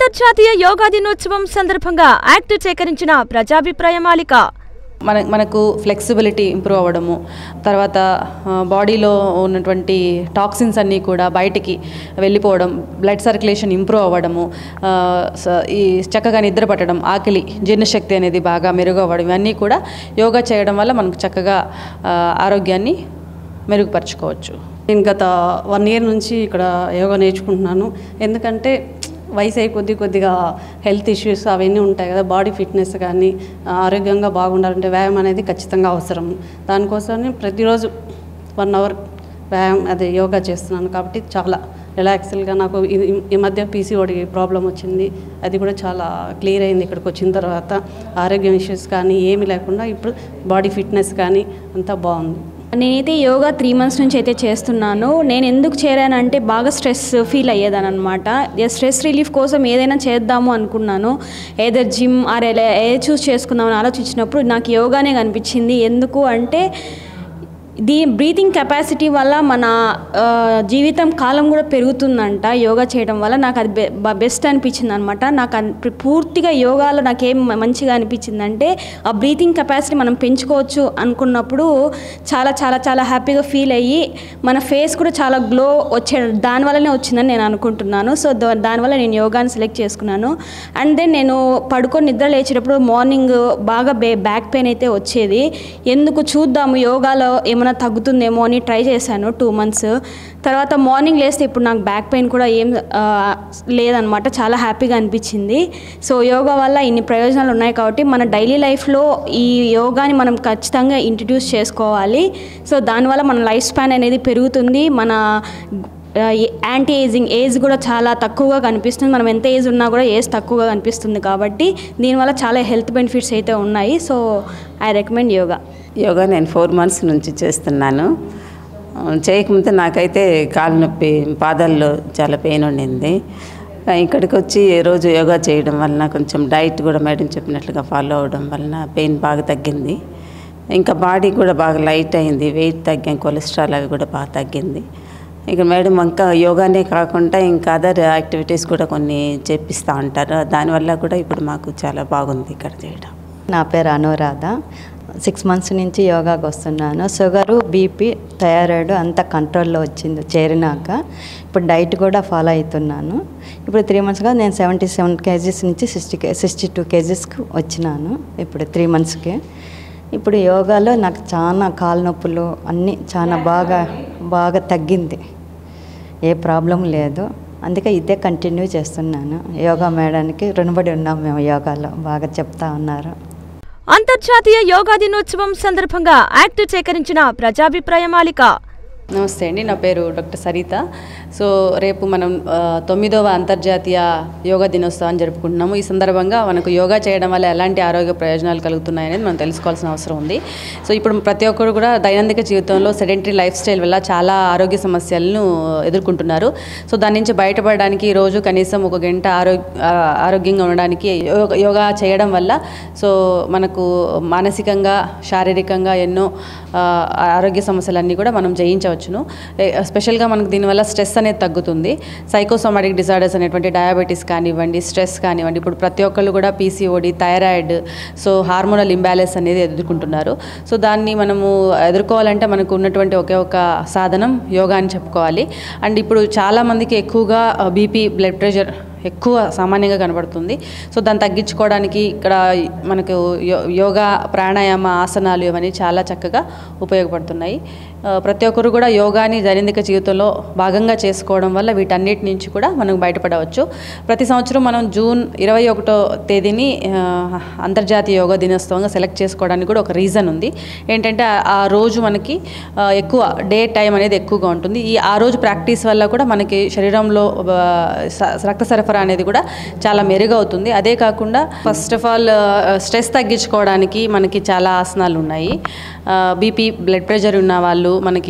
అంతర్జాతీయ యోగా దినోత్సవం సందర్భంగా యాక్ట్ సేకరించిన ప్రజాభిప్రాయ మాలిక మన మనకు ఫ్లెక్సిబిలిటీ ఇంప్రూవ్ అవ్వడము తర్వాత ఆ, బాడీలో ఉన్నటువంటి టాక్సిన్స్ అన్నీ కూడా బయటికి వెళ్ళిపోవడం బ్లడ్ సర్క్యులేషన్ ఇంప్రూవ్ అవ్వడము ఆ, స- ఈ చక్కగా నిద్ర పట్టడం ఆకలి జీర్ణశక్తి అనేది బాగా మెరుగవ్వడం ఇవన్నీ కూడా యోగా చేయడం వల్ల మనకు చక్కగా ఆ, ఆరోగ్యాన్ని మెరుగుపరచుకోవచ్చు నేను గత వన్ ఇయర్ నుంచి ఇక్కడ యోగా నేర్చుకుంటున్నాను ఎందుకంటే వయసు అయి కొద్ది కొద్దిగా హెల్త్ ఇష్యూస్ అవన్నీ ఉంటాయి కదా బాడీ ఫిట్నెస్ కానీ ఆరోగ్యంగా బాగుండాలంటే వ్యాయామం అనేది ఖచ్చితంగా అవసరం దానికోసం ప్రతిరోజు వన్ అవర్ వ్యాయామం అదే యోగా చేస్తున్నాను కాబట్టి చాలా రిలాక్స్గా నాకు ఇది ఈ మధ్య పీసీఓడి ప్రాబ్లం వచ్చింది అది కూడా చాలా క్లియర్ అయింది ఇక్కడికి వచ్చిన తర్వాత ఆరోగ్యం ఇష్యూస్ కానీ ఏమీ లేకుండా ఇప్పుడు బాడీ ఫిట్నెస్ కానీ అంతా బాగుంది నేనైతే యోగా త్రీ మంత్స్ నుంచి అయితే చేస్తున్నాను నేను ఎందుకు చేరానంటే బాగా స్ట్రెస్ ఫీల్ అయ్యేదాని అనమాట స్ట్రెస్ రిలీఫ్ కోసం ఏదైనా చేద్దాము అనుకున్నాను ఏదో జిమ్ ఆర్ ఎలా ఏ చూస్ చేసుకుందామని ఆలోచించినప్పుడు నాకు యోగానే కనిపించింది ఎందుకు అంటే దీ బ్రీతింగ్ కెపాసిటీ వల్ల మన ఆ, జీవితం కాలం కూడా పెరుగుతుందంట యోగా చేయడం వల్ల నాకు అది బె- బ- బెస్ట్ అనిపించింది అనమాట నాకు అన్- పూర్తిగా యోగాలో నాకేం మ- మంచిగా అనిపించిందంటే ఆ బ్రీతింగ్ కెపాసిటీ మనం పెంచుకోవచ్చు అనుకున్నప్పుడు చాలా చాలా చాలా హ్యాపీగా ఫీల్ అయ్యి మన ఫేస్ కూడా చాలా గ్లో వచ్చే దానివల్లనే వచ్చిందని నేను అనుకుంటున్నాను సో దా- దానివల్ల నేను యోగాని సెలెక్ట్ చేసుకున్నాను అండ్ దెన్ నేను పడుకొని నిద్ర లేచేటప్పుడు మార్నింగ్ బాగా బే బ్యాక్ పెయిన్ అయితే వచ్చేది ఎందుకు చూద్దాము యోగాలో ఏమైనా తగ్గుతుందేమో అని ట్రై చేశాను టూ మంత్స్ తర్వాత మార్నింగ్ లేస్తే ఇప్పుడు నాకు బ్యాక్ పెయిన్ కూడా ఏం ఆ, లేదనమాట చాలా హ్యాపీగా అనిపించింది సో యోగా వల్ల ఇన్ని ప్రయోజనాలు ఉన్నాయి కాబట్టి మన డైలీ లైఫ్లో ఈ యోగాని మనం ఖచ్చితంగా ఇంట్రడ్యూస్ చేసుకోవాలి సో దానివల్ల మన లైఫ్ స్పాన్ అనేది పెరుగుతుంది మన యాంటీ ఏజింగ్ ఏజ్ కూడా చాలా తక్కువగా కనిపిస్తుంది మనం ఎంత ఏజ్ ఉన్నా కూడా ఏజ్ తక్కువగా కనిపిస్తుంది కాబట్టి దీనివల్ల చాలా హెల్త్ బెనిఫిట్స్ అయితే ఉన్నాయి so I recommend yoga yoga నేను ఫోర్ మంత్స్ నుంచి చేస్తున్నాను ఆ, చేయకముందు నాకైతే కాలు నొప్పి పాదాల్లో చాలా పెయిన్ ఉండింది ఆ, ఇక్కడికి వచ్చి రోజు యోగా చేయడం వలన కొంచెం డైట్ కూడా మేడం చెప్పినట్లుగా ఫాలో అవడం వలన పెయిన్ బాగా తగ్గింది ఇంకా బాడీ కూడా బాగా లైట్ అయింది వెయిట్ తగ్గాం కొలెస్ట్రాల్ అవి కూడా బాగా తగ్గింది ఇక మేడం ఇంకా యోగానే కాకుండా ఇంకా అదర్ యాక్టివిటీస్ కూడా కొన్ని చేపిస్తూ ఉంటారు దానివల్ల కూడా ఇప్పుడు మాకు చాలా బాగుంది ఇక్కడ చేయడం నా పేరు అనురాధ సిక్స్ మంత్స్ నుంచి యోగాకి వస్తున్నాను షుగరు బీపీ థైరాయిడ్ అంతా కంట్రోల్లో వచ్చింది చేరినాక ఇప్పుడు డైట్ కూడా ఫాలో అవుతున్నాను ఇప్పుడు త్రీ మంత్స్గా నేను సెవెంటీ సెవెన్ కేజీస్ నుంచి సిక్స్టీ కే సిక్స్టీ టూ కేజీస్కి వచ్చినాను ఇప్పుడు త్రీ మంత్స్కి ఇప్పుడు యోగాలో నాకు చాలా కాలు నొప్పులు అన్నీ చాలా బాగా బాగా తగ్గింది ఏ ప్రాబ్లం లేదు అందుకే ఇదే కంటిన్యూ చేస్తున్నాను యోగా మేడానికి రుణపడి ఉన్నాం మేము యోగాలో బాగా చెప్తా ఉన్నారు అంతర్జాతీయ యోగా దినోత్సవం సందర్భంగా యాక్ట్ సేకరించిన ప్రజాభిప్రాయ మాలిక నమస్తే అండి నా పేరు డాక్టర్ సరిత సో రేపు మనం ఆ, తొమ్మిదవ అంతర్జాతీయ యోగా దినోత్సవాన్ని జరుపుకుంటున్నాము ఈ సందర్భంగా మనకు యోగా చేయడం వల్ల ఎలాంటి ఆరోగ్య ప్రయోజనాలు కలుగుతున్నాయనేది మనం తెలుసుకోవాల్సిన అవసరం ఉంది సో ఇప్పుడు ప్రతి ఒక్కరు కూడా దైనందిక జీవితంలో సెడెంటరీ లైఫ్ స్టైల్ వల్ల చాలా ఆరోగ్య సమస్యలను ఎదుర్కొంటున్నారు సో దాని నుంచి బయటపడడానికి రోజు కనీసం ఒక గంట ఆరోగ్య ఆరోగ్యంగా ఉండడానికి యోగా యోగా చేయడం వల్ల సో మనకు మానసికంగా శారీరకంగా ఎన్నో ఆ, ఆరోగ్య సమస్యలన్నీ కూడా మనం జయించవచ్చును ఏ- స్పెషల్గా మనకు దీనివల్ల స్ట్రెస్ అనేది తగ్గుతుంది సైకోసోమాటిక్ డిజార్డర్స్ అనేటువంటి డయాబెటీస్ కానివ్వండి స్ట్రెస్ కానివ్వండి ఇప్పుడు ప్రతి ఒక్కళ్ళు కూడా PCOD thyroid so hormonal imbalance అనేది ఎదుర్కొంటున్నారు సో దాన్ని మనము ఎదుర్కోవాలంటే మనకు ఉన్నటువంటి ఒకే ఒక సాధనం యోగా అని చెప్పుకోవాలి అండ్ ఇప్పుడు చాలామందికి ఎక్కువగా బీపీ బ్లడ్ ప్రెషర్ ఎక్కువ సామాన్యంగా కనబడుతుంది సో దాన్ని తగ్గించుకోవడానికి ఇక్కడ మనకు యో- యోగా ప్రాణాయామ ఆసనాలు ఇవన్నీ చాలా చక్కగా ఉపయోగపడుతున్నాయి ఆ, ప్రతి ఒక్కరు కూడా యోగాని దైనందిక జీవితంలో భాగంగా చేసుకోవడం వల్ల వీటన్నిటి నుంచి కూడా మనం బయటపడవచ్చు ప్రతి సంవత్సరం మనం జూన్ ఇరవై ఒకటో తేదీని ఆ, అంతర్జాతీయ యోగా దినోత్సవంగా సెలెక్ట్ చేసుకోవడానికి కూడా ఒక రీజన్ ఉంది ఏంటంటే ఆ- ఆ రోజు మనకి ఆ, ఎక్కువ డే టైం అనేది ఎక్కువగా ఉంటుంది ఈ ఆ రోజు ప్రాక్టీస్ వల్ల కూడా మనకి శరీరంలో ఆ, స- రక్త సరఫరా అనేది కూడా చాలా మెరుగవుతుంది అదే కాకుండా ఫస్ట్ ఆఫ్ ఆల్ స్ట్రెస్ తగ్గించుకోవడానికి మనకి చాలా ఆసనాలు ఉన్నాయి బీపీ బ్లడ్ ప్రెషర్ ఉన్న వాళ్ళు మనకి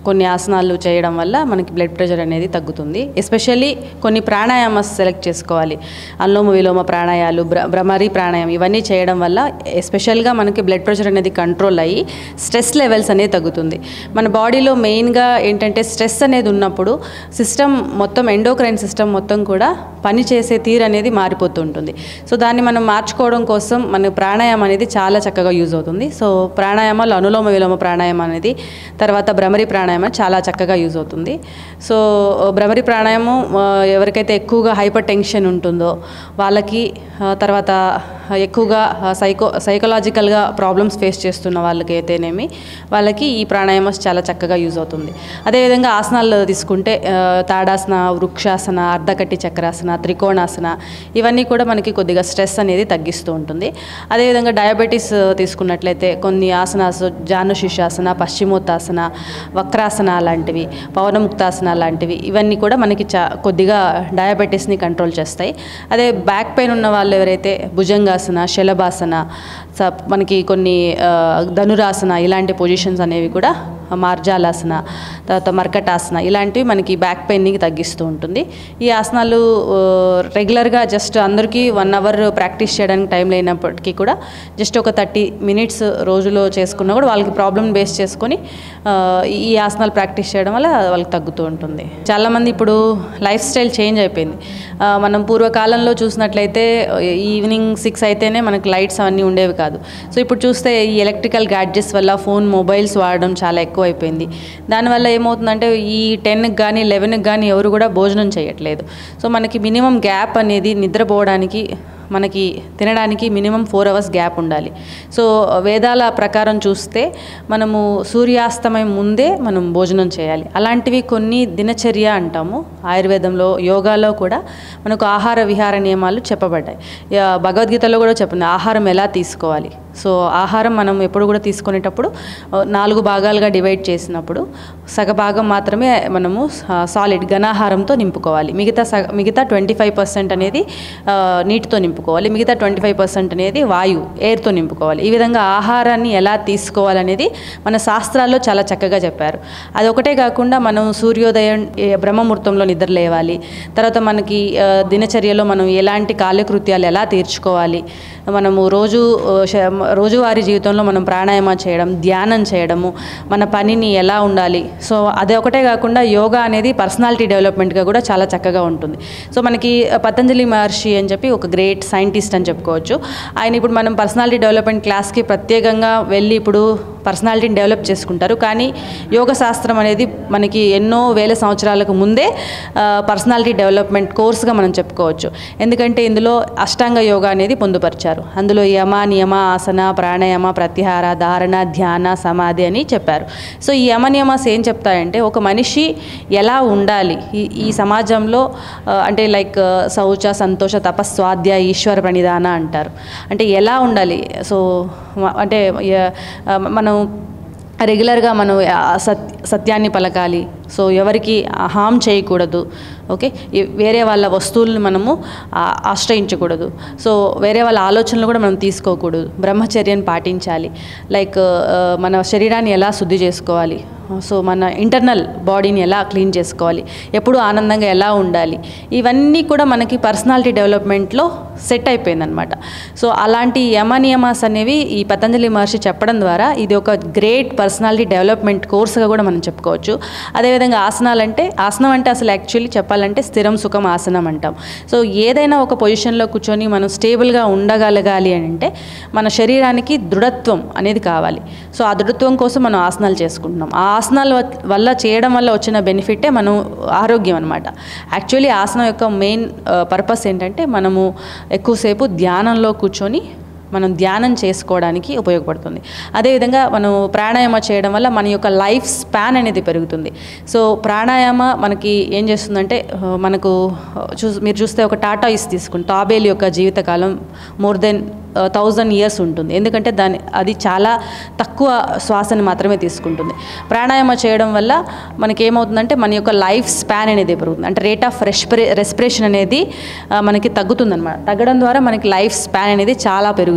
కొన్ని ఆసనాలు చేయడం వల్ల మనకి బ్లడ్ ప్రెషర్ అనేది తగ్గుతుంది ఎస్పెషల్లీ కొన్ని ప్రాణాయామస్ సెలెక్ట్ చేసుకోవాలి అనులోమ విలోమ ప్రాణాయాలు భ్ర భ్రమరి ప్రాణాయామం ఇవన్నీ చేయడం వల్ల ఎస్పెషల్గా మనకి బ్లడ్ ప్రెషర్ అనేది కంట్రోల్ అయ్యి స్ట్రెస్ లెవెల్స్ అనేది తగ్గుతుంది మన బాడీలో మెయిన్గా ఏంటంటే స్ట్రెస్ అనేది ఉన్నప్పుడు సిస్టమ్ మొత్తం ఎండోక్రైన్ సిస్టమ్ మొత్తం కూడా పనిచేసే తీరు అనేది మారిపోతూ ఉంటుంది సో దాన్ని మనం మార్చుకోవడం కోసం మన ప్రాణాయామం అనేది చాలా చక్కగా యూజ్ అవుతుంది సో ప్రాణాయామాలు అనులోమ విలోమ ప్రాణాయామం అనేది తర్వాత భ్రమరి ప్రాణాయామం చాలా చక్కగా యూజ్ అవుతుంది సో భ్రమరి ప్రాణాయామం ఆ, ఎవరికైతే ఎక్కువగా హైపర్ టెన్షన్ ఉంటుందో వాళ్ళకి ఆ, తర్వాత ఎక్కువగా సైకో సైకలాజికల్గా ప్రాబ్లమ్స్ ఫేస్ చేస్తున్న వాళ్ళకి అయితేనేమి వాళ్ళకి ఈ ప్రాణాయామం చాలా చక్కగా యూజ్ అవుతుంది అదేవిధంగా ఆసనాలు తీసుకుంటే ఆ, తాడాసన వృక్షాసన అర్ధకట్టి చక్రాసన త్రికోణాసన ఇవన్నీ కూడా మనకి కొద్దిగా స్ట్రెస్ అనేది తగ్గిస్తూ ఉంటుంది అదేవిధంగా డయాబెటీస్ తీసుకున్నట్లయితే కొన్ని ఆసనాస్ జాను శిషాసన పశ్చిమోత్తాసన వక్రాసన లాంటివి పవనముక్తాసన లాంటివి ఇవన్నీ కూడా మనకి చా కొద్దిగా డయాబెటీస్ని కంట్రోల్ చేస్తాయి అదే బ్యాక్ పెయిన్ ఉన్న వాళ్ళు ఎవరైతే భుజంగాసన శలభాసన స- మనకి కొన్ని ఆ, ధనురాసన ఇలాంటి పొజిషన్స్ అనేవి కూడా మార్జాలాసన తర్వాత మర్కటాసన ఇలాంటివి మనకి బ్యాక్ పెయిన్ని తగ్గిస్తూ ఉంటుంది ఈ ఆసనాలు ఆ, రెగ్యులర్గా జస్ట్ అందరికీ వన్ అవర్ ప్రాక్టీస్ చేయడానికి టైం లేనప్పటికీ కూడా జస్ట్ ఒక థర్టీ మినిట్స్ రోజులో చేసుకున్నా కూడా వాళ్ళకి ప్రాబ్లమ్ బేస్ చేసుకొని ఆ, ఈ ఆసనాలు ప్రాక్టీస్ చేయడం వల్ల వాళ్ళకి తగ్గుతూ ఉంటుంది చాలామంది ఇప్పుడు లైఫ్ స్టైల్ చేంజ్ అయిపోయింది ఆ, మనం పూర్వకాలంలో చూసినట్లయితే ఈవినింగ్ సిక్స్ అయితేనే మనకి లైట్స్ అవన్నీ ఉండేవి కాదు సో ఇప్పుడు చూస్తే ఈ ఎలక్ట్రికల్ గ్యాడ్జెట్స్ వల్ల ఫోన్ మొబైల్స్ వాడడం చాలా ఎక్కువ అయిపోయింది దానివల్ల ఏమవుతుందంటే ఈ టెన్కి కానీ లెవెన్కి కానీ ఎవరు కూడా భోజనం చేయట్లేదు సో మనకి మినిమం గ్యాప్ అనేది నిద్రపోవడానికి మనకి తినడానికి మినిమం ఫోర్ అవర్స్ గ్యాప్ ఉండాలి సో వేదాల ప్రకారం చూస్తే మనము సూర్యాస్తమయం ముందే మనం భోజనం చేయాలి అలాంటివి కొన్ని దినచర్య అంటాము ఆయుర్వేదంలో యోగాలో కూడా మనకు ఆహార విహార నియమాలు చెప్పబడ్డాయి యా, భగవద్గీతలో కూడా చెప్పింది ఆహారం ఎలా తీసుకోవాలి సో ఆహారం మనం ఎప్పుడు కూడా తీసుకునేటప్పుడు ఆ, నాలుగు భాగాలుగా డివైడ్ చేసినప్పుడు సగభాగం మాత్రమే మనము సాలిడ్ ఘనాహారంతో నింపుకోవాలి మిగతా సగ మిగతా ట్వంటీ ఫైవ్ పర్సెంట్ అనేది ఆ, నీటితో నింపుకోవాలి మిగతా ట్వంటీ ఫైవ్ పర్సెంట్ అనేది వాయువు ఎయిర్తో నింపుకోవాలి ఈ విధంగా ఆహారాన్ని ఎలా తీసుకోవాలనేది మన శాస్త్రాల్లో చాలా చక్కగా చెప్పారు అది ఒకటే కాకుండా మనం సూర్యోదయం ఏ, బ్రహ్మముహూర్తంలో నిద్ర లేవాలి తర్వాత మనకి ఆ, దినచర్యలో మనం ఎలాంటి కాలకృత్యాలు ఎలా తీర్చుకోవాలి మనము రోజు ఆ, శ- రోజువారీ జీవితంలో మనం ప్రాణాయామం చేయడం ధ్యానం చేయడము మన పనిని ఎలా ఉండాలి సో అదే ఒకటే కాకుండా యోగా అనేది పర్సనాలిటీ డెవలప్మెంట్గా కూడా చాలా చక్కగా ఉంటుంది సో మనకి ఆ, పతంజలి మహర్షి అని చెప్పి ఒక గ్రేట్ సైంటిస్ట్ అని చెప్పుకోవచ్చు ఆయన ఇప్పుడు మనం పర్సనాలిటీ డెవలప్మెంట్ క్లాస్కి ప్రత్యేకంగా వెళ్ళి ఇప్పుడు పర్సనాలిటీని డెవలప్ చేసుకుంటారు కానీ యోగ శాస్త్రం అనేది మనకి ఎన్నో వేల సంవత్సరాలకు ముందే పర్సనాలిటీ డెవలప్మెంట్ కోర్స్గా మనం చెప్పుకోవచ్చు ఎందుకంటే ఇందులో అష్టాంగ యోగా అనేది పొందుపరిచారు అందులో యమ నియమ ఆసన ప్రాణాయామ ప్రత్యాహార ధారణ ధ్యాన సమాధి అని చెప్పారు సో ఈ యమ నియమాస్ ఏం చెప్తాయంటే ఒక మనిషి ఎలా ఉండాలి ఈ ఈ సమాజంలో ఆ, అంటే లైక్ శౌచ సంతోష తపస్వాధ్యాయ ఈశ్వర ప్రణిధాన అంటారు అంటే ఎలా ఉండాలి సో మ- అంటే య- ఆ, మనం రెగ్యులర్గా మనం ఆ సత్ సత్యాన్ని పలకాలి సో ఎవరికి హామ్ చేయకూడదు ఓకే ఈ- వేరే వాళ్ళ వస్తువులను మనము ఆ- ఆశ్రయించకూడదు సో వేరే వాళ్ళ ఆలోచనలు కూడా మనం తీసుకోకూడదు బ్రహ్మచర్యాన్ని పాటించాలి లైక్ ఆ, మన శరీరాన్ని ఎలా శుద్ధి చేసుకోవాలి సో మన ఇంటర్నల్ బాడీని ఎలా క్లీన్ చేసుకోవాలి ఎప్పుడు ఆనందంగా ఎలా ఉండాలి ఇవన్నీ కూడా మనకి పర్సనాలిటీ డెవలప్మెంట్లో సెట్ అయిపోయిందనమాట సో అలాంటి యమ నియమాస్ అనేవి ఈ పతంజలి మహర్షి చెప్పడం ద్వారా ఇది ఒక గ్రేట్ పర్సనాలిటీ డెవలప్మెంట్ కోర్స్గా కూడా మనం చెప్పుకోవచ్చు అదేవిధంగా ఆసనాలు అంటే ఆసనం అంటే అసలు యాక్చువల్లీ చెప్పాలంటే స్థిరం సుఖం ఆసనం అంటాం సో ఏదైనా ఒక పొజిషన్లో కూర్చొని మనం స్టేబుల్గా ఉండగలగాలి అని అంటే మన శరీరానికి దృఢత్వం అనేది కావాలి సో ఆ దృఢత్వం కోసం మనం ఆసనాలు చేసుకుంటున్నాం ఆ ఆసనాల వ- వల్ల చేయడం వల్ల వచ్చిన బెనిఫిటే మనం ఆరోగ్యం అనమాట యాక్చువల్లీ ఆసనం యొక్క మెయిన్ పర్పస్ ఏంటంటే మనము ఎక్కువసేపు ధ్యానంలో కూర్చొని మనం ధ్యానం చేసుకోవడానికి ఉపయోగపడుతుంది అదేవిధంగా మనం ప్రాణాయామ చేయడం వల్ల మన యొక్క లైఫ్ స్పాన్ అనేది పెరుగుతుంది సో ప్రాణాయామ మనకి ఏం చేస్తుందంటే ఆ, మనకు చూ మీరు చూస్తే ఒక టాటా ఇస్ తీసుకుంటే తాబేలు యొక్క జీవితకాలం మోర్ దెన్ థౌజండ్ ఇయర్స్ ఉంటుంది ఎందుకంటే దాని అది చాలా తక్కువ శ్వాసని మాత్రమే తీసుకుంటుంది ప్రాణాయామ చేయడం వల్ల మనకి ఏమవుతుందంటే మన యొక్క లైఫ్ స్పాన్ అనేది పెరుగుతుంది అంటే రేట్ ఆఫ్ రెస్పిరే రెస్పిరేషన్ అనేది ఆ, మనకి తగ్గుతుందన్నమాట తగ్గడం ద్వారా మనకి లైఫ్ స్పాన్ అనేది చాలా పెరుగుతుంది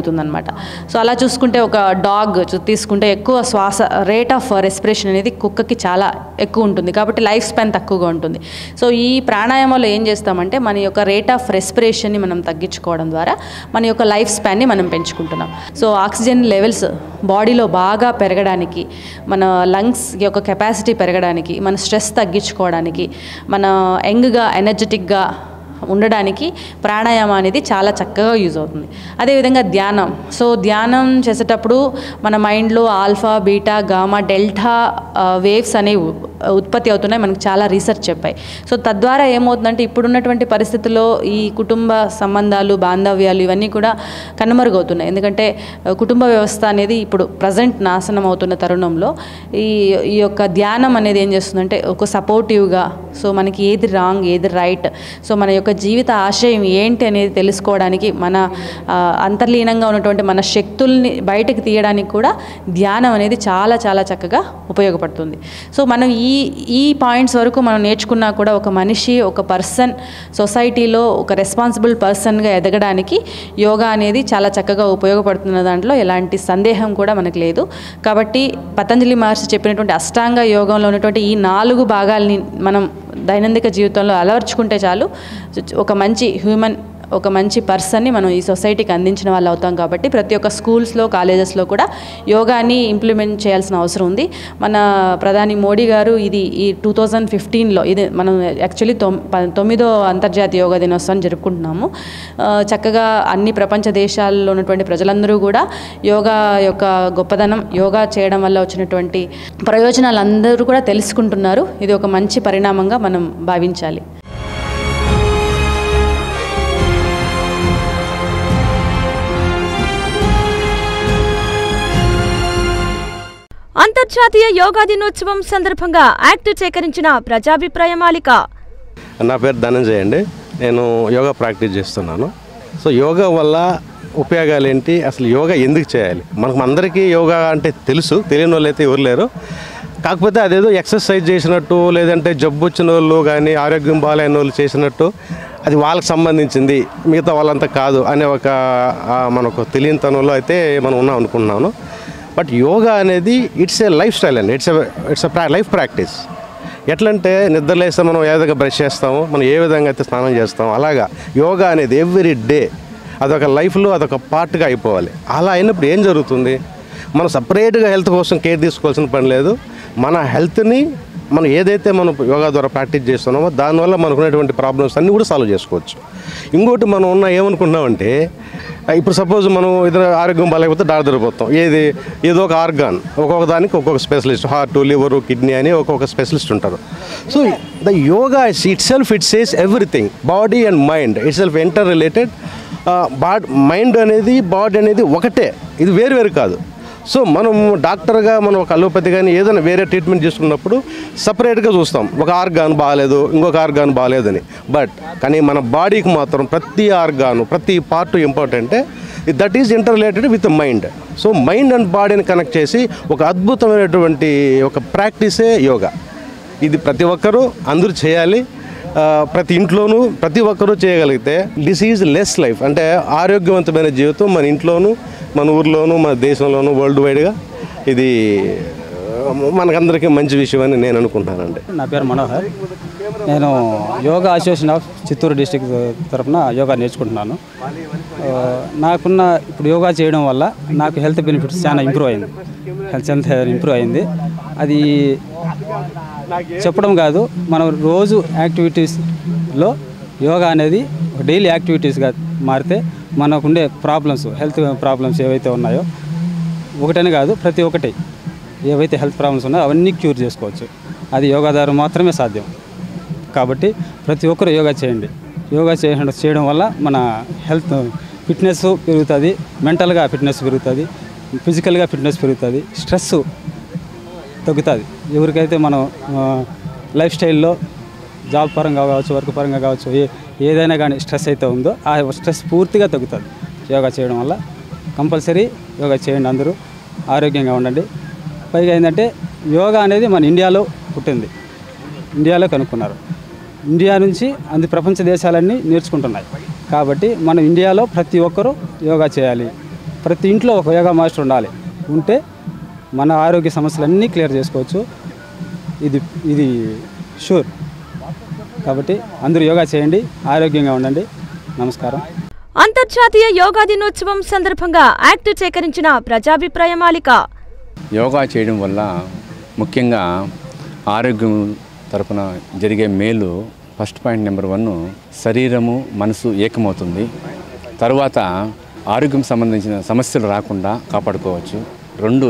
పెరుగుతుందన్నమాట సో అలా చూసుకుంటే ఒక డాగ్ చూ- తీసుకుంటే ఎక్కువ శ్వాస రేట్ ఆఫ్ రెస్పిరేషన్ అనేది కుక్కకి చాలా ఎక్కువ ఉంటుంది కాబట్టి లైఫ్ స్పాన్ తక్కువగా ఉంటుంది సో ఈ ప్రాణాయామంలో ఏం చేస్తామంటే మన యొక్క రేట్ ఆఫ్ రెస్పిరేషన్ని మనం తగ్గించుకోవడం ద్వారా మన యొక్క లైఫ్ స్పాన్ని మనం పెంచుకుంటున్నాం సో ఆక్సిజన్ లెవెల్స్ బాడీలో బాగా పెరగడానికి మన లంగ్స్ యొక్క కెపాసిటీ పెరగడానికి మన స్ట్రెస్ తగ్గించుకోవడానికి మన యంగ్గా ఎనర్జెటిక్గా ఉండడానికి ప్రాణాయామం అనేది చాలా చక్కగా యూజ్ అవుతుంది అదేవిధంగా ధ్యానం సో ధ్యానం చేసేటప్పుడు మన మైండ్లో alpha beta gamma delta waves అనేవి ఉ- ఉత్పత్తి అవుతున్నాయి మనకు చాలా రీసెర్చ్ చెప్పాయి సో తద్వారా ఏమవుతుందంటే ఇప్పుడున్నటువంటి పరిస్థితుల్లో ఈ కుటుంబ సంబంధాలు బాంధవ్యాలు ఇవన్నీ కూడా కనుమరుగవుతున్నాయి ఎందుకంటే ఆ, కుటుంబ వ్యవస్థ అనేది ఇప్పుడు ప్రజెంట్ నాశనం అవుతున్న తరుణంలో ఈ ఈ యొక్క ధ్యానం అనేది ఏం చేస్తుందంటే ఒక సపోర్టివ్గా సో మనకి ఏది రాంగ్ ఏది రైట్ సో మన యొక్క జీవిత ఆశయం ఏంటి అనేది తెలుసుకోవడానికి మన ఆ, అంతర్లీనంగా ఉన్నటువంటి మన శక్తుల్ని బయటకు తీయడానికి కూడా ధ్యానం అనేది చాలా చాలా చక్కగా ఉపయోగపడుతుంది సో మనం ఈ ఈ పాయింట్స్ వరకు మనం నేర్చుకున్నా కూడా ఒక మనిషి ఒక పర్సన్ సొసైటీలో ఒక రెస్పాన్సిబుల్ పర్సన్గా ఎదగడానికి యోగా అనేది చాలా చక్కగా ఉపయోగపడుతున్న దాంట్లో ఎలాంటి సందేహం కూడా మనకు లేదు కాబట్టి పతంజలి మహర్షి చెప్పినటువంటి అష్టాంగ యోగంలో ఉన్నటువంటి ఈ నాలుగు భాగాల్ని మనం దైనందిక జీవితంలో అలవర్చుకుంటే చాలు ఒక మంచి హ్యూమన్ ఒక మంచి పర్సన్ని మనం ఈ సొసైటీకి అందించిన వాళ్ళు అవుతాం కాబట్టి ప్రతి ఒక్క స్కూల్స్లో కాలేజెస్లో కూడా యోగాని ఇంప్లిమెంట్ చేయాల్సిన అవసరం ఉంది మన ప్రధాని మోడీ గారు ఇది ఈ టూ థౌజండ్ ఫిఫ్టీన్లో ఇది మనం యాక్చువల్లీ తొమ్ ప- తొమ్మిదో అంతర్జాతీయ యోగా దినోత్సవాన్ని జరుపుకుంటున్నాము ఆ, చక్కగా అన్ని ప్రపంచ దేశాల్లో ఉన్నటువంటి ప్రజలందరూ కూడా యోగా యొక్క గొప్పదనం యోగా చేయడం వల్ల వచ్చినటువంటి ప్రయోజనాలు అందరూ కూడా తెలుసుకుంటున్నారు ఇది ఒక మంచి పరిణామంగా మనం భావించాలి అంతర్జాతీయ యోగా దినోత్సవం సందర్భంగా యాక్ట్ సేకరించిన ప్రజాభిప్రాయ మాలిక నా పేరు ధనంజయ్ అండి నేను యోగా ప్రాక్టీస్ చేస్తున్నాను సో యోగా వల్ల ఉపయోగాలు ఏంటి అసలు యోగా ఎందుకు చేయాలి మనకు అందరికీ యోగా అంటే తెలుసు తెలియని వాళ్ళు అయితే ఎవరు లేరు కాకపోతే అదేదో ఎక్సర్సైజ్ చేసినట్టు లేదంటే జబ్బు వచ్చిన వాళ్ళు కానీ ఆరోగ్యం బాగాలేని వాళ్ళు చేసినట్టు అది వాళ్ళకి సంబంధించింది మిగతా వాళ్ళంతా కాదు అనే ఒక ఆ, మనకు తెలియనితనంలో అయితే మనం ఉన్నాం అనుకుంటున్నాను బట్ యోగా అనేది ఇట్స్ ఏ లైఫ్ స్టైల్ అండి ఇట్స్ ఇట్స్ లైఫ్ ప్రాక్టీస్ ఎట్లంటే నిద్రలేస్తే మనం ఏ విధంగా బ్రష్ చేస్తాము మనం ఏ విధంగా అయితే స్నానం చేస్తాం అలాగా యోగా అనేది ఎవ్రీ డే అదొక లైఫ్లో అదొక పార్ట్గా అయిపోవాలి అలా అయినప్పుడు ఏం జరుగుతుంది మనం సపరేట్గా హెల్త్ కోసం కేర్ తీసుకోవాల్సిన పని లేదు మన హెల్త్ని మనం ఏదైతే మనం యోగా ద్వారా ప్రాక్టీస్ చేస్తున్నామో దానివల్ల మనకు ఉన్నటువంటి ప్రాబ్లమ్స్ అన్నీ కూడా సాల్వ్ చేసుకోవచ్చు ఇంకోటి మనం ఉన్న ఏమనుకున్నామంటే ఇప్పుడు సపోజ్ మనం ఏదైనా ఆరోగ్యం బాగాలేకపోతే డాక్టర్ దగ్గరికి పోతాం ఏది ఏదో ఒక ఆర్గాన్ ఒక్కొక్క దానికి ఒక్కొక్క స్పెషలిస్ట్ హార్ట్ లివర్ కిడ్నీ అని ఒక్కొక్క స్పెషలిస్ట్ ఉంటారు so the yoga itself it says everything body and mind itself interrelated body mind అనేది బాడీ అనేది ఒకటే ఇది వేరు వేరు కాదు సో మనం డాక్టర్గా మనం ఒక అలోపతి కానీ ఏదైనా వేరే ట్రీట్మెంట్ చేసుకున్నప్పుడు సపరేట్గా చూస్తాం ఒక ఆర్గాన్ బాగాలేదు ఇంకొక ఆర్గాన్ బాగాలేదని బట్ కానీ మన బాడీకి మాత్రం ప్రతి ఆర్గాను ప్రతి పార్ట్ ఇంపార్టెంటే that is interrelated with mind so mind and బాడీని కనెక్ట్ చేసి ఒక అద్భుతమైనటువంటి ఒక ప్రాక్టీసే యోగా ఇది ప్రతి ఒక్కరూ అందరూ చేయాలి ఆ, ప్రతి ఇంట్లోనూ ప్రతి ఒక్కరూ చేయగలిగితే డిసీజ్ లెస్ లైఫ్ అంటే ఆరోగ్యవంతమైన జీవితం మన ఇంట్లోనూ మన ఊర్లోనూ మన దేశంలోనూ వరల్డ్ వైడ్గా ఇది ఆ, మనకందరికీ మంచి విషయం అని నేను అనుకుంటున్నానండి నా పేరు మనోహర్ నేను yoga association of Chittoor district తరఫున యోగా నేర్చుకుంటున్నాను ఆ, నాకున్న ఇప్పుడు యోగా చేయడం వల్ల నాకు హెల్త్ బెనిఫిట్స్ చాలా ఇంప్రూవ్ అయింది హెల్త్ హెల్త్ ఇంప్రూవ్ అయింది అది చెప్పడం కాదు మనం రోజు యాక్టివిటీస్లో యోగా అనేది ఒక డైలీ యాక్టివిటీస్గా మారితే మనకుండే ప్రాబ్లమ్స్ హెల్త్ ప్రాబ్లమ్స్ ఏవైతే ఉన్నాయో ఒకటని కాదు ప్రతి ఒక్కటి ఏవైతే హెల్త్ ప్రాబ్లమ్స్ ఉన్నాయో అవన్నీ క్యూర్ చేసుకోవచ్చు అది యోగా ద్వారా మాత్రమే సాధ్యం కాబట్టి ప్రతి ఒక్కరు యోగా చేయండి యోగా చేయడం చేయడం వల్ల మన హెల్త్ ఫిట్నెస్ పెరుగుతుంది మెంటల్గా ఫిట్నెస్ పెరుగుతుంది ఫిజికల్గా ఫిట్నెస్ పెరుగుతుంది స్ట్రెస్ తగ్గుతుంది ఎవరికైతే మనం ఆ, లైఫ్ స్టైల్లో జాబ్ పరంగా కావచ్చు వర్క్ పరంగా కావచ్చు ఏ ఏదైనా కానీ స్ట్రెస్ అయితే ఉందో ఆ స్ట్రెస్ పూర్తిగా తగ్గుతుంది యోగా చేయడం వల్ల కంపల్సరీ యోగా చేయండి అందరూ ఆరోగ్యంగా ఉండండి పైగా ఏంటంటే యోగా అనేది మన ఇండియాలో పుట్టింది ఇండియాలో కనుక్కున్నారు ఇండియా నుంచి అన్ని ప్రపంచ దేశాలన్నీ నేర్చుకుంటున్నాయి కాబట్టి మనం ఇండియాలో ప్రతి ఒక్కరూ యోగా చేయాలి ప్రతి ఇంట్లో ఒక యోగా మాస్టర్ ఉండాలి ఉంటే మన ఆరోగ్య సమస్యలన్నీ క్లియర్ చేసుకోవచ్చు ఇది ఇది షూర్ కాబట్టి అందరూ యోగా చేయండి ఆరోగ్యంగా ఉండండి నమస్కారం అంతర్జాతీయ యోగా దినోత్సవం సందర్భంగా యాక్ట్ సేకరించిన ప్రజాభిప్రాయ మాలిక యోగా చేయడం వల్ల ముఖ్యంగా ఆరోగ్యం తరపున జరిగే మేలు ఫస్ట్ పాయింట్ నెంబర్ వన్ శరీరము మనసు ఏకమవుతుంది తర్వాత ఆరోగ్యం సంబంధించిన సమస్యలు రాకుండా కాపాడుకోవచ్చు రెండు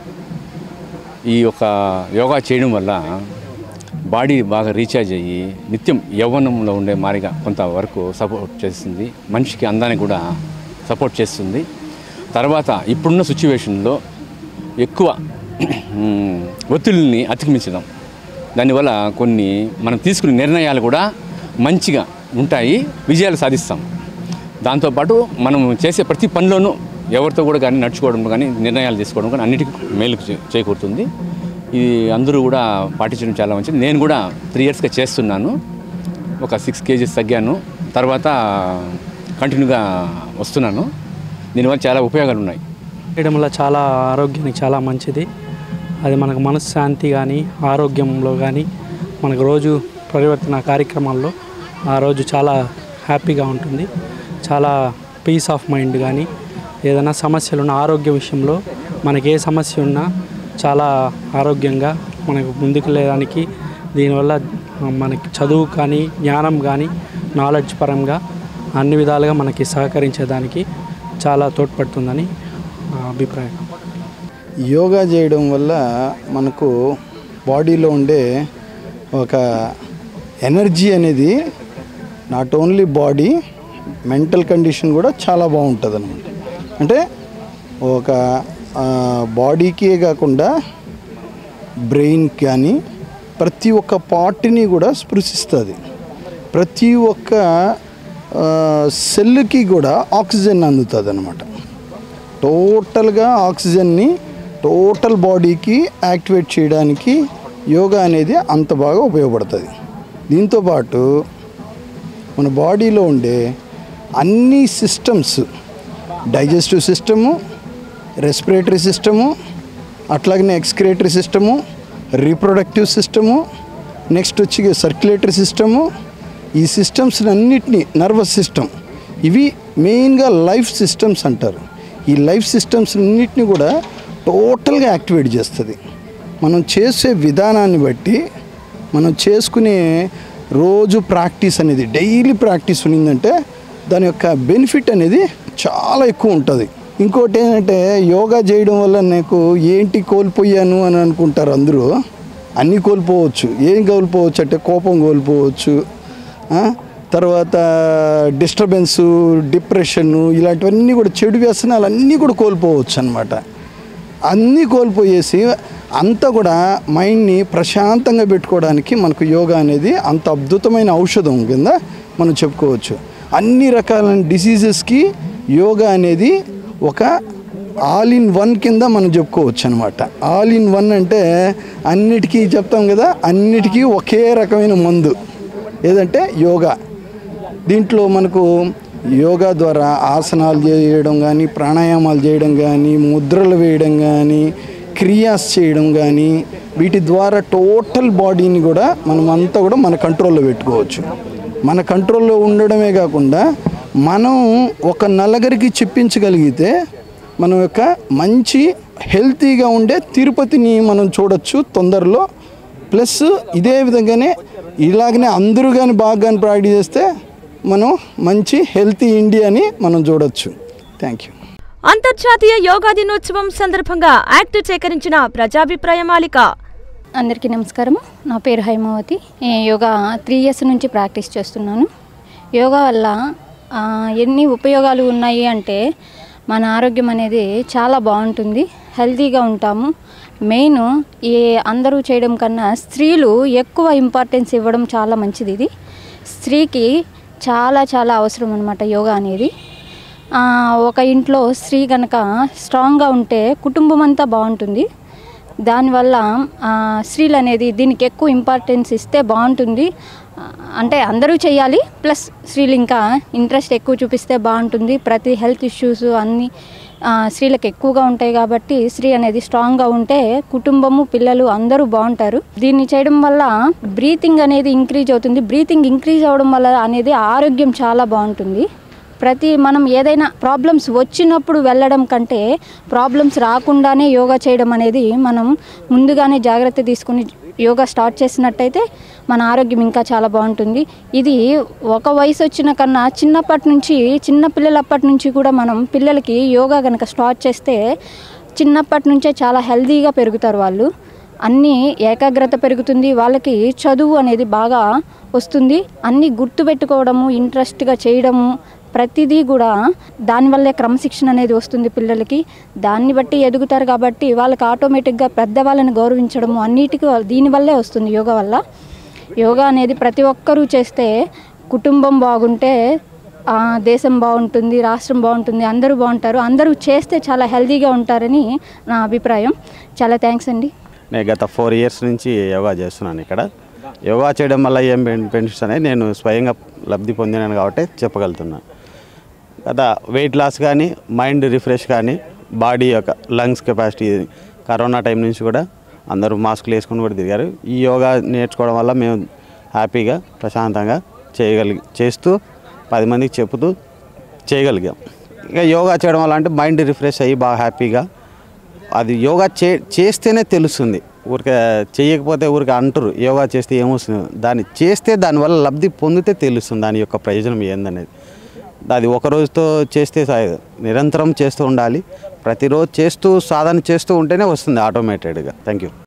ఈ యొక్క యోగా చేయడం వల్ల బాడీ బాగా రీఛార్జ్ అయ్యి నిత్యం యవ్వనంలో ఉండే మారిగా కొంతవరకు సపోర్ట్ చేస్తుంది మనిషికి అందానికి కూడా సపోర్ట్ చేస్తుంది తర్వాత ఇప్పుడున్న సిచ్యువేషన్లో ఎక్కువ మ్, ఒత్తిడిని అతికిమించడం దానివల్ల కొన్ని మనం తీసుకునే నిర్ణయాలు కూడా మంచిగా ఉంటాయి విజయాలు సాధిస్తాం దాంతోపాటు మనం చేసే ప్రతి పనిలోనూ ఎవరితో కూడా కానీ నడుచుకోవడం కానీ నిర్ణయాలు తీసుకోవడం కానీ అన్నిటికీ మేలు చే- చేకూరుతుంది ఇది అందరూ కూడా పాటించడం చాలా మంచిది నేను కూడా త్రీ ఇయర్స్గా చేస్తున్నాను ఒక సిక్స్ కేజీస్ తగ్గాను తర్వాత కంటిన్యూగా వస్తున్నాను దీనివల్ల చాలా ఉపయోగాలు ఉన్నాయి చేయడం వల్ల చాలా ఆరోగ్యానికి చాలా మంచిది అది మనకు మనశ్శాంతి కానీ ఆరోగ్యంలో కానీ మనకు రోజు పరివర్తన కార్యక్రమాల్లో ఆ రోజు చాలా హ్యాపీగా ఉంటుంది చాలా పీస్ ఆఫ్ మైండ్ కానీ ఏదైనా సమస్యలు ఉన్న ఆరోగ్య విషయంలో మనకి ఏ సమస్య ఉన్నా చాలా ఆరోగ్యంగా మనకు ముందుకు వెళ్ళడానికి దీనివల్ల మనకి చదువు కానీ జ్ఞానం కానీ నాలెడ్జ్ పరంగా అన్ని విధాలుగా మనకి సహకరించేదానికి చాలా తోడ్పడుతుందని నా అభిప్రాయం యోగా చేయడం వల్ల మనకు బాడీలో ఉండే ఒక ఎనర్జీ అనేది not only body mental condition కూడా చాలా బాగుంటుంది అనమాట అంటే ఒక ఆ, బాడీకే కాకుండా బ్రెయిన్ కానీ ప్రతి ఒక్క పార్ట్ని కూడా స్పృశిస్తుంది ప్రతి ఒక్క ఆ, సెల్కి కూడా ఆక్సిజన్ అందుతుంది అనమాట టోటల్గా ఆక్సిజన్ని టోటల్ బాడీకి యాక్టివేట్ చేయడానికి యోగా అనేది అంత బాగా ఉపయోగపడుతుంది దీంతోపాటు మన బాడీలో ఉండే అన్ని systems digestive system respiratory system అట్లాగనే excretory system reproductive system next వచ్చి సర్క్యులేటరీ సిస్టము ఈ సిస్టమ్స్ అన్నిటినీ నర్వస్ సిస్టమ్ ఇవి మెయిన్గా లైఫ్ సిస్టమ్స్ అంటారు ఈ లైఫ్ సిస్టమ్స్ అన్నిటిని కూడా టోటల్గా యాక్టివేట్ చేస్తుంది మనం చేసే విధానాన్ని బట్టి మనం చేసుకునే రోజు ప్రాక్టీస్ అనేది డైలీ ప్రాక్టీస్ ఉన్నిందంటే దాని యొక్క బెనిఫిట్ అనేది చాలా ఎక్కువ ఉంటుంది ఇంకోటి ఏంటంటే యోగా చేయడం వల్ల నాకు ఏంటి కోల్పోయాను అని అనుకుంటారు అందరూ అన్నీ కోల్పోవచ్చు ఏం కోల్పోవచ్చు అంటే కోపం కోల్పోవచ్చు ఆ? తర్వాత డిస్టర్బెన్స్ డిప్రెషను ఇలాంటివన్నీ కూడా చెడు వ్యసనాలు అన్నీ కూడా కోల్పోవచ్చు అనమాట అన్నీ కోల్పోయేసి అంతా కూడా మైండ్ని ప్రశాంతంగా పెట్టుకోవడానికి మనకు యోగా అనేది అంత అద్భుతమైన ఔషధం కింద మనం చెప్పుకోవచ్చు అన్ని రకాలైన డిసీజెస్కి యోగా అనేది ఒక ఆల్ ఇన్ వన్ కింద మనం చెప్పుకోవచ్చు అనమాట ఆల్ ఇన్ వన్ అంటే అన్నిటికీ చెప్తాం కదా అన్నిటికీ ఒకే రకమైన మందు ఏదంటే యోగా దీంట్లో మనకు యోగా ద్వారా ఆసనాలు చేయడం కానీ ప్రాణాయామాలు చేయడం కానీ ముద్రలు వేయడం కానీ క్రియాస్ చేయడం కానీ వీటి ద్వారా టోటల్ బాడీని కూడా మనం అంతా కూడా మన కంట్రోల్లో పెట్టుకోవచ్చు మన కంట్రోల్లో ఉండడమే కాకుండా మనం ఒక నలుగురికి చెప్పించగలిగితే మనం యొక్క మంచి హెల్తీగా ఉండే తిరుపతిని మనం చూడొచ్చు తొందరలో ప్లస్ ఇదే విధంగానే ఇలాగనే అందరూ కానీ బాగా కానీ ప్రాక్టీస్ చేస్తే మనం మంచి హెల్తీ ఇండియాని మనం చూడొచ్చు థ్యాంక్ యూ అంతర్జాతీయ యోగా దినోత్సవం సందర్భంగా యాక్ట్ సేకరించిన ప్రజాభిప్రాయ మాలిక అందరికీ నమస్కారం నా పేరు హైమావతి నేను యోగా త్రీ ఇయర్స్ నుంచి ప్రాక్టీస్ చేస్తున్నాను యోగా వల్ల ఆ, ఎన్ని ఉపయోగాలు ఉన్నాయి అంటే మన ఆరోగ్యం అనేది చాలా బాగుంటుంది హెల్తీగా ఉంటాము మెయిన్ ఈ అందరూ చేయడం కన్నా స్త్రీలు ఎక్కువ ఇంపార్టెన్స్ ఇవ్వడం చాలా మంచిది ఇది స్త్రీకి చాలా చాలా అవసరం అనమాట యోగా అనేది ఆ, ఒక ఇంట్లో స్త్రీ కనుక స్ట్రాంగ్గా ఉంటే కుటుంబం అంతా బాగుంటుంది దానివల్ల ఆ, స్త్రీలు అనేది దీనికి ఎక్కువ ఇంపార్టెన్స్ ఇస్తే బాగుంటుంది ఆ, అంటే అందరూ చేయాలి ప్లస్ స్త్రీలు ఇంకా ఇంట్రెస్ట్ ఎక్కువ చూపిస్తే బాగుంటుంది ప్రతి హెల్త్ ఇష్యూస్ అన్నీ ఆ, స్త్రీలకు ఎక్కువగా ఉంటాయి కాబట్టి స్త్రీ అనేది స్ట్రాంగ్గా ఉంటే కుటుంబము పిల్లలు అందరూ బాగుంటారు దీన్ని చేయడం వల్ల బ్రీతింగ్ అనేది ఇంక్రీజ్ అవుతుంది బ్రీతింగ్ ఇంక్రీజ్ అవ్వడం వల్ల అనేది ఆరోగ్యం చాలా బాగుంటుంది ప్రతి మనం ఏదైనా ప్రాబ్లమ్స్ వచ్చినప్పుడు వెళ్ళడం కంటే ప్రాబ్లమ్స్ రాకుండానే యోగా చేయడం అనేది మనం ముందుగానే జాగ్రత్త తీసుకుని యోగా స్టార్ట్ చేసినట్టయితే మన ఆరోగ్యం ఇంకా చాలా బాగుంటుంది ఇది ఒక వయసు వచ్చిన కన్నా చిన్నప్పటి నుంచి చిన్న పిల్లలప్పటి నుంచి కూడా మనం పిల్లలకి యోగా కనుక స్టార్ట్ చేస్తే చిన్నప్పటి నుంచే చాలా హెల్తీగా పెరుగుతారు వాళ్ళు అన్నీ ఏకాగ్రత పెరుగుతుంది వాళ్ళకి చదువు అనేది బాగా వస్తుంది అన్నీ గుర్తుపెట్టుకోవడము ఇంట్రెస్ట్గా చేయడము ప్రతిదీ కూడా దానివల్లే క్రమశిక్షణ అనేది వస్తుంది పిల్లలకి దాన్ని బట్టి ఎదుగుతారు కాబట్టి వాళ్ళకి ఆటోమేటిక్గా పెద్దవాళ్ళని గౌరవించడము అన్నిటికీ వాళ్ళ- దీనివల్లే వస్తుంది యోగా వల్ల యోగా అనేది ప్రతి ఒక్కరూ చేస్తే కుటుంబం బాగుంటే ఆ, దేశం బాగుంటుంది రాష్ట్రం బాగుంటుంది అందరూ బాగుంటారు అందరూ చేస్తే చాలా హెల్తీగా ఉంటారని నా అభిప్రాయం చాలా థ్యాంక్స్ అండి నేను గత ఫోర్ ఇయర్స్ నుంచి యోగా చేస్తున్నాను ఇక్కడ యోగా చేయడం వల్ల ఏం బెనిఫిట్స్ అనేది నేను స్వయంగా లబ్ధి పొందినాను కాబట్టి చెప్పగలుగుతున్నాను గత వెయిట్ లాస్ కానీ మైండ్ రిఫ్రెష్ కానీ బాడీ యొక్క లంగ్స్ కెపాసిటీ కరోనా టైం నుంచి కూడా అందరూ మాస్కులు వేసుకుని కూడా తిరిగారు ఈ యోగా నేర్చుకోవడం వల్ల మేము హ్యాపీగా ప్రశాంతంగా చేయగలిగి చేస్తూ పది మందికి చెబుతూ చేయగలిగాం ఇక యోగా చేయడం వల్ల అంటే మైండ్ రిఫ్రెష్ అయ్యి బాగా హ్యాపీగా అది యోగా చే చేస్తేనే తెలుస్తుంది ఊరికే చేయకపోతే ఊరికే అంటారు యోగా చేస్తే ఏమొస్తుంది దాన్ని చేస్తే దానివల్ల లబ్ధి పొందితే తెలుస్తుంది దాని యొక్క ప్రయోజనం ఏందనేది అది ఒక రోజుతో చేస్తే సాయదు నిరంతరం చేస్తూ ఉండాలి ప్రతిరోజు చేస్తూ సాధన చేస్తూ ఉంటేనే వస్తుంది ఆటోమేటెడ్గా థ్యాంక్ యూ